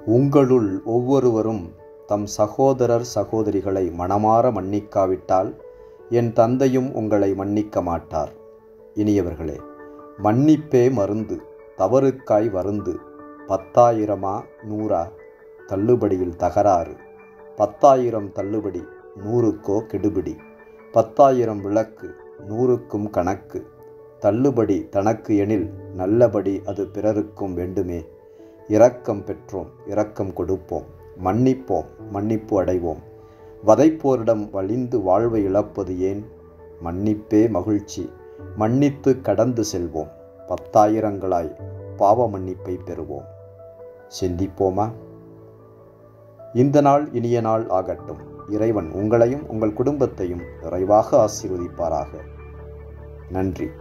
உங்களுள் ஒவ்வொருவரும் தம் சகோதரர் சகோதரிகளை மனமார மன்னிக்காவிட்டால் என் தந்தையும் உங்களை மன்னிக்க மாட்டார் இனியவர்களே மன்னிப்பே மருந்து தவறுக்காய் வருந்து பத்தாயிரமா நூறா தள்ளுபடியில் தகராறு பத்தாயிரம் தள்ளுபடி நூறுக்கோ கெடுபிடி பத்தாயிரம் விளக்கு நூறுக்கும் கணக்கு தள்ளுபடி தனக்கு எனில் நல்லபடி அது பிறருக்கும் வேண்டுமே இரக்கம் பெற்றோம் இரக்கம் கொடுப்போம் மன்னிப்போம் மன்னிப்பு அடைவோம் வதைப்போரிடம் வலிந்து வாழ்வை இழப்பது ஏன் மன்னிப்பே மகிழ்ச்சி மன்னித்து கடந்து செல்வோம் பத்தாயிரங்களாய் பாவ மன்னிப்பை பெறுவோம் சிந்திப்போமா இந்த நாள் இனிய நாள் ஆகட்டும் இறைவன் உங்களையும் உங்கள் குடும்பத்தையும் நிறைவாக ஆசீர்வதிப்பாராக நன்றி